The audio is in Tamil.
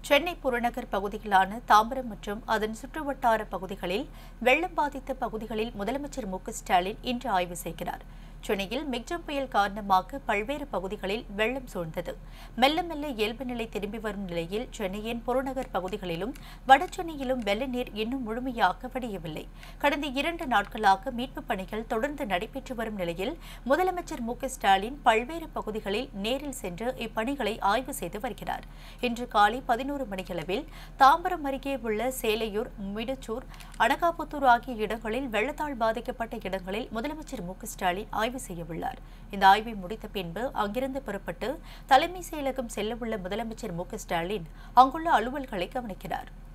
சென்னை புறநகர் பகுதிகளான தாம்பரம் மற்றும் அதன் சுற்றுவட்டார பகுதிகளில் வெள்ளம் பாதித்த பகுதிகளில் முதலமைச்சர் மு க ஸ்டாலின் இன்று ஆய்வு செய்கிறார் சென்னையில் மிக்ஜம் புயல் காரணமாக பல்வேறு பகுதிகளில் வெள்ளம் சூழ்ந்தது மெல்ல மெல்ல இயல்பு நிலை திரும்பி வரும் நிலையில் சென்னையின் புறநகர் பகுதிகளிலும் வடசென்னையிலும் வெள்ள நீர் இன்னும் முழுமையாக வடியவில்லை கடந்த இரண்டு நாட்களாக மீட்புப் பணிகள் தொடர்ந்து நடைபெற்று வரும் நிலையில் முதலமைச்சர் மு க ஸ்டாலின் பல்வேறு பகுதிகளில் நேரில் சென்று இப்பணிகளை ஆய்வு செய்து வருகிறார் இன்று காலை பதினோரு மணியளவில் தாம்பரம் அருகே உள்ள சேலையூர் மிடுச்சூர் அனகாபுத்தூர் ஆகிய இடங்களில் வெள்ளத்தால் பாதிக்கப்பட்ட இடங்களில் முதலமைச்சர் மு க ஸ்டாலின் ஆய்வு செய்யவுள்ளார் இந்த ஆய்வை முடித்த பின்பு அங்கிருந்து புறப்பட்டு தலைமை செயலகம் செல்லவுள்ள முதலமைச்சர் மு க ஸ்டாலின் அங்குள்ள அலுவல்களை கவனிக்கிறார்